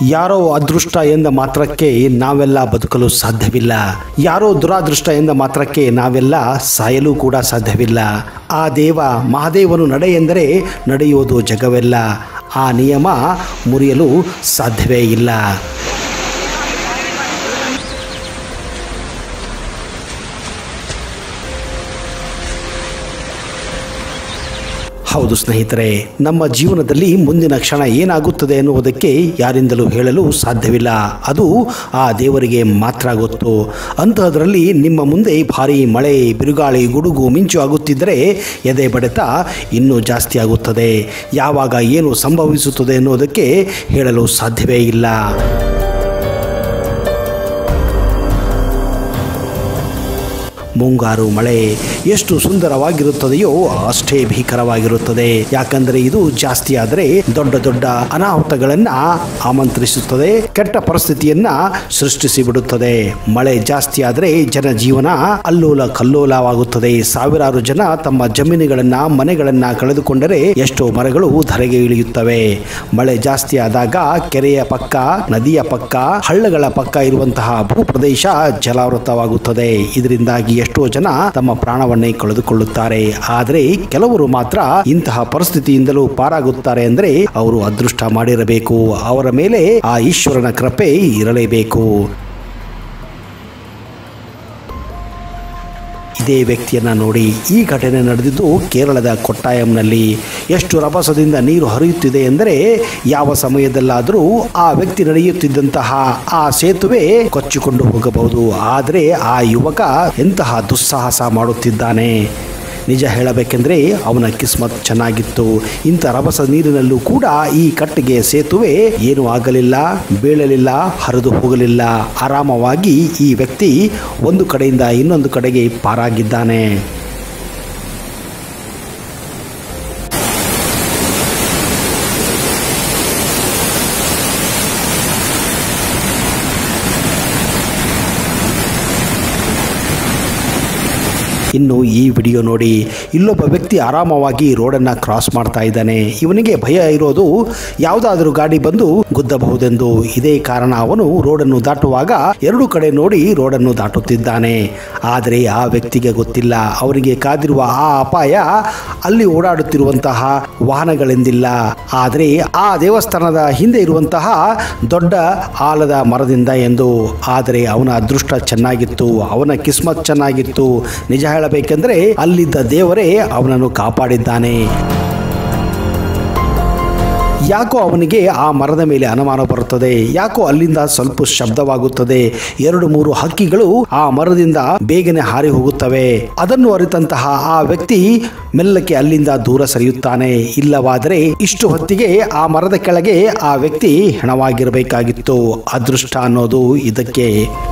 ಯಾರೋ ಅದೃಷ್ಟ ಎಂದ ಮಾತ್ರಕ್ಕೆ ನಾವೆಲ್ಲ ಬದುಕಲು ಸಾಧ್ಯವಿಲ್ಲ ಯಾರೋ ದುರಾದೃಷ್ಟ ಎಂದ ಮಾತ್ರಕ್ಕೆ ನಾವೆಲ್ಲ ಸಾಯಲು ಕೂಡ ಸಾಧ್ಯವಿಲ್ಲ ಆ ದೇವ ಮಹಾದೇವನು ನಡೆ ಎಂದರೆ ನಡೆಯುವುದು ಜಗವೆಲ್ಲ ಆ ನಿಯಮ ಮುರಿಯಲು ಸಾಧ್ಯವೇ ಇಲ್ಲ ಹೌದು ಸ್ನೇಹಿತರೆ ನಮ್ಮ ಜೀವನದಲ್ಲಿ ಮುಂದಿನ ಕ್ಷಣ ಏನಾಗುತ್ತದೆ ಎನ್ನುವುದಕ್ಕೆ ಯಾರಿಂದಲೂ ಹೇಳಲು ಸಾಧ್ಯವಿಲ್ಲ ಅದು ಆ ದೇವರಿಗೆ ಮಾತ್ರ ಗೊತ್ತು ಅಂತಹದರಲ್ಲಿ ನಿಮ್ಮ ಮುಂದೆ ಭಾರಿ ಮಳೆ ಬಿರುಗಾಳಿ ಗುಡುಗು ಮಿಂಚು ಆಗುತ್ತಿದ್ದರೆ ಎದೆ ಬಡೆತ ಇನ್ನೂ ಜಾಸ್ತಿ ಆಗುತ್ತದೆ ಯಾವಾಗ ಏನು ಸಂಭವಿಸುತ್ತದೆ ಎನ್ನುವುದಕ್ಕೆ ಹೇಳಲು ಸಾಧ್ಯವೇ ಇಲ್ಲ ಮುಂಗಾರು ಮಳೆ ಎಷ್ಟು ಸುಂದರವಾಗಿರುತ್ತದೆಯೋ ಅಷ್ಟೇ ಭೀಕರವಾಗಿರುತ್ತದೆ ಯಾಕಂದರೆ ಇದು ಜಾಸ್ತಿ ಆದರೆ ದೊಡ್ಡ ದೊಡ್ಡ ಅನಾಹುತಗಳನ್ನ ಆಮಂತ್ರಿಸುತ್ತದೆ ಕೆಟ್ಟ ಪರಿಸ್ಥಿತಿಯನ್ನ ಸೃಷ್ಟಿಸಿ ಬಿಡುತ್ತದೆ ಮಳೆ ಜಾಸ್ತಿ ಆದರೆ ಜನಜೀವನ ಅಲ್ಲೋಲ ಕಲ್ಲೋಲವಾಗುತ್ತದೆ ಸಾವಿರಾರು ಜನ ತಮ್ಮ ಜಮೀನುಗಳನ್ನ ಮನೆಗಳನ್ನ ಕಳೆದುಕೊಂಡರೆ ಎಷ್ಟೋ ಮರಗಳು ಧರೆಗೆ ಇಳಿಯುತ್ತವೆ ಮಳೆ ಜಾಸ್ತಿ ಆದಾಗ ಕೆರೆಯ ಪಕ್ಕ ನದಿಯ ಪಕ್ಕ ಹಳ್ಳಗಳ ಪಕ್ಕ ಇರುವಂತಹ ಭೂಪ್ರದೇಶ ಜಲಾವೃತವಾಗುತ್ತದೆ ಇದರಿಂದಾಗಿ ಎಷ್ಟೋ ಜನ ತಮ್ಮ ಪ್ರಾಣವನ್ನೇ ಕಳೆದುಕೊಳ್ಳುತ್ತಾರೆ ಆದರೆ ಕೆಲವರು ಮಾತ್ರ ಇಂತಹ ಪರಿಸ್ಥಿತಿಯಿಂದಲೂ ಪಾರಾಗುತ್ತಾರೆ ಅಂದರೆ ಅವರು ಅದೃಷ್ಟ ಮಾಡಿರಬೇಕು ಅವರ ಮೇಲೆ ಆ ಈಶ್ವರನ ಕೃಪೆ ಇರಲೇಬೇಕು ಇದೇ ವ್ಯಕ್ತಿಯನ್ನ ನೋಡಿ ಈ ಘಟನೆ ನಡೆದಿದ್ದು ಕೇರಳದ ಕೊಟ್ಟಾಯಂನಲ್ಲಿ ಎಷ್ಟು ರಭಸದಿಂದ ನೀರು ಹರಿಯುತ್ತಿದೆ ಎಂದರೆ ಯಾವ ಸಮಯದಲ್ಲಾದರೂ ಆ ವ್ಯಕ್ತಿ ನಡೆಯುತ್ತಿದ್ದಂತಹ ಆ ಸೇತುವೆ ಕೊಚ್ಚಿಕೊಂಡು ಹೋಗಬಹುದು ಆದರೆ ಆ ಯುವಕ ಎಂತಹ ದುಸ್ಸಾಹಸ ಮಾಡುತ್ತಿದ್ದಾನೆ ನಿಜ ಹೇಳಬೇಕೆಂದರೆ ಅವನ ಕಿಸ್ಮತ್ ಚೆನ್ನಾಗಿತ್ತು ಇಂಥ ರಭಸ ನೀರಿನಲ್ಲೂ ಕೂಡ ಈ ಕಟ್ಟಿಗೆ ಸೇತುವೆ ಏನೂ ಆಗಲಿಲ್ಲ ಬೀಳಲಿಲ್ಲ ಹರಿದು ಹೋಗಲಿಲ್ಲ ಆರಾಮವಾಗಿ ಈ ವ್ಯಕ್ತಿ ಒಂದು ಕಡೆಯಿಂದ ಇನ್ನೊಂದು ಕಡೆಗೆ ಪಾರಾಗಿದ್ದಾನೆ ಇನ್ನು ಈ ವಿಡಿಯೋ ನೋಡಿ ಇಲ್ಲೊಬ್ಬ ವ್ಯಕ್ತಿ ಆರಾಮವಾಗಿ ರೋಡನ್ನು ಕ್ರಾಸ್ ಮಾಡ್ತಾ ಇದ್ದಾನೆ ಇವನಿಗೆ ಭಯ ಇರೋದು ಯಾವುದಾದರೂ ಗಾಡಿ ಬಂದು ಗುದ್ದಬಹುದೆಂದು ಇದೇ ಕಾರಣ ಅವನು ರೋಡನ್ನು ದಾಟುವಾಗ ಎರಡು ಕಡೆ ನೋಡಿ ರೋಡನ್ನು ದಾಟುತ್ತಿದ್ದಾನೆ ಆದರೆ ಆ ವ್ಯಕ್ತಿಗೆ ಗೊತ್ತಿಲ್ಲ ಅವರಿಗೆ ಕಾದಿರುವ ಆ ಅಪಾಯ ಅಲ್ಲಿ ಓಡಾಡುತ್ತಿರುವಂತಹ ವಾಹನಗಳೆಂದಿಲ್ಲ ಆದರೆ ಆ ದೇವಸ್ಥಾನದ ಹಿಂದೆ ಇರುವಂತಹ ದೊಡ್ಡ ಆಲದ ಮರದಿಂದ ಎಂದು ಆದರೆ ಅವನ ಅದೃಷ್ಟ ಚೆನ್ನಾಗಿತ್ತು ಅವನ ಕಿಸ್ಮತ್ ಚೆನ್ನಾಗಿತ್ತು ನಿಜ ಹೇಳಬೇಕೆಂದರೆ ಅಲ್ಲಿದ್ದ ದೇವರೇ ಅವನನ್ನು ಕಾಪಾಡಿದ್ದಾನೆ ಯಾಕೋ ಅವನಿಗೆ ಆ ಮರದ ಮೇಲೆ ಅನುಮಾನ ಬರುತ್ತದೆ ಯಾಕೋ ಅಲ್ಲಿಂದ ಸ್ವಲ್ಪ ಶಬ್ದವಾಗುತ್ತದೆ ಎರಡು ಮೂರು ಹಕ್ಕಿಗಳು ಆ ಮರದಿಂದ ಬೇಗನೆ ಹಾರಿ ಹೋಗುತ್ತವೆ ಅದನ್ನು ಅರಿತಂತಹ ಆ ವ್ಯಕ್ತಿ ಮೆಲ್ಲಕ್ಕೆ ಅಲ್ಲಿಂದ ದೂರ ಸರಿಯುತ್ತಾನೆ ಇಲ್ಲವಾದರೆ ಇಷ್ಟು ಹೊತ್ತಿಗೆ ಆ ಮರದ ಕೆಳಗೆ ಆ ವ್ಯಕ್ತಿ ಹೆಣವಾಗಿರಬೇಕಾಗಿತ್ತು ಅದೃಷ್ಟ ಅನ್ನೋದು ಇದಕ್ಕೆ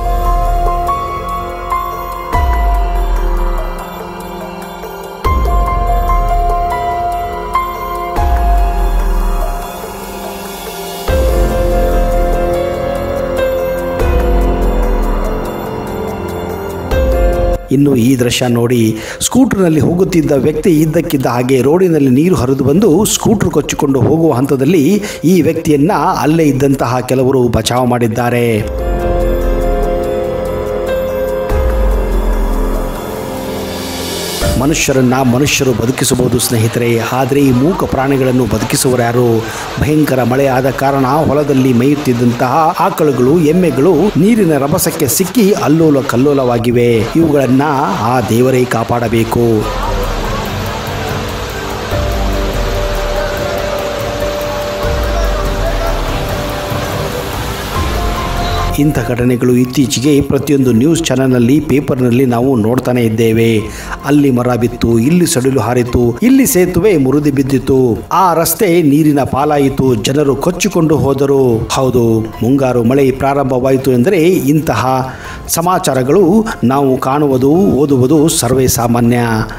ಇನ್ನು ಈ ದೃಶ್ಯ ನೋಡಿ ಸ್ಕೂಟರ್ನಲ್ಲಿ ಹೋಗುತ್ತಿದ್ದ ವ್ಯಕ್ತಿ ಇದ್ದಕ್ಕಿದ್ದ ಹಾಗೆ ರೋಡಿನಲ್ಲಿ ನೀರು ಹರಿದು ಬಂದು ಸ್ಕೂಟರ್ ಕೊಚ್ಚಿಕೊಂಡು ಹೋಗುವ ಹಂತದಲ್ಲಿ ಈ ವ್ಯಕ್ತಿಯನ್ನ ಅಲ್ಲೇ ಇದ್ದಂತಹ ಕೆಲವರು ಬಚಾವ್ ಮಾಡಿದ್ದಾರೆ ಮನುಷ್ಯರನ್ನ ಮನುಷ್ಯರು ಬದುಕಿಸಬಹುದು ಸ್ನೇಹಿತರೆ ಆದರೆ ಈ ಮೂಕ ಪ್ರಾಣಿಗಳನ್ನು ಬದುಕಿಸುವರು ಯಾರು ಭಯಂಕರ ಮಳೆ ಆದ ಕಾರಣ ಹೊಲದಲ್ಲಿ ಮೇಯುತ್ತಿದ್ದಂತಹ ಆಕಳುಗಳು ಎಮ್ಮೆಗಳು ನೀರಿನ ರಭಸಕ್ಕೆ ಸಿಕ್ಕಿ ಅಲ್ಲೋಲ ಕಲ್ಲೋಲವಾಗಿವೆ ಇವುಗಳನ್ನ ಆ ದೇವರೇ ಕಾಪಾಡಬೇಕು ಇಂಥ ಘಟನೆಗಳು ಇತ್ತೀಚೆಗೆ ಪ್ರತಿಯೊಂದು ನ್ಯೂಸ್ ಚಾನೆಲ್ನಲ್ಲಿ ಪೇಪರ್ನಲ್ಲಿ ನಾವು ನೋಡ್ತಾನೆ ಇದ್ದೇವೆ ಅಲ್ಲಿ ಮರ ಬಿತ್ತು ಇಲ್ಲಿ ಸಡಿಲು ಹಾರಿತು ಇಲ್ಲಿ ಸೇತುವೆ ಮುರಿದು ಬಿದ್ದಿತು ಆ ರಸ್ತೆ ನೀರಿನ ಪಾಲಾಯಿತು ಜನರು ಕೊಚ್ಚಿಕೊಂಡು ಹೋದರು ಹೌದು ಮುಂಗಾರು ಮಳೆ ಪ್ರಾರಂಭವಾಯಿತು ಎಂದರೆ ಇಂತಹ ಸಮಾಚಾರಗಳು ನಾವು ಕಾಣುವುದು ಓದುವುದು ಸರ್ವೇ ಸಾಮಾನ್ಯ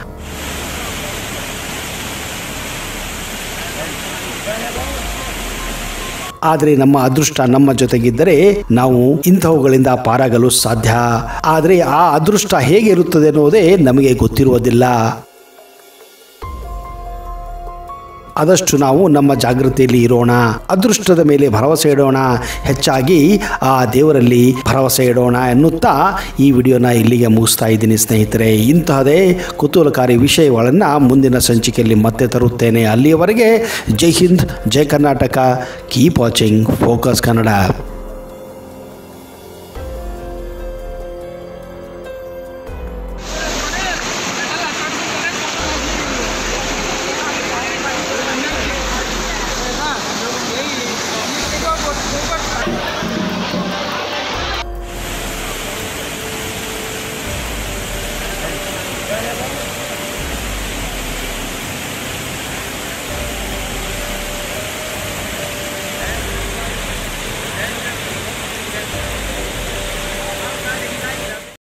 ಆದರೆ ನಮ್ಮ ಅದೃಷ್ಟ ನಮ್ಮ ಜೊತೆಗಿದ್ದರೆ ನಾವು ಇಂಥವುಗಳಿಂದ ಪಾರಾಗಲು ಸಾಧ್ಯ ಆದರೆ ಆ ಅದೃಷ್ಟ ಹೇಗೆ ಇರುತ್ತದೆ ಅನ್ನೋದೇ ನಮಗೆ ಗೊತ್ತಿರುವುದಿಲ್ಲ ಆದಷ್ಟು ನಾವು ನಮ್ಮ ಜಾಗೃತಿಯಲ್ಲಿ ಇರೋಣ ಅದೃಷ್ಟದ ಮೇಲೆ ಭರವಸೆ ಇಡೋಣ ಹೆಚ್ಚಾಗಿ ಆ ದೇವರಲ್ಲಿ ಭರವಸೆ ಇಡೋಣ ಎನ್ನುತ್ತಾ ಈ ವಿಡಿಯೋನ ಇಲ್ಲಿಗೆ ಮುಗಿಸ್ತಾ ಇದ್ದೀನಿ ಸ್ನೇಹಿತರೆ ಇಂತಹದೇ ಕುತೂಹಲಕಾರಿ ವಿಷಯಗಳನ್ನು ಮುಂದಿನ ಸಂಚಿಕೆಯಲ್ಲಿ ಮತ್ತೆ ತರುತ್ತೇನೆ ಅಲ್ಲಿಯವರೆಗೆ ಜೈ ಹಿಂದ್ ಜೈ Karnataka keep watching focus Kannada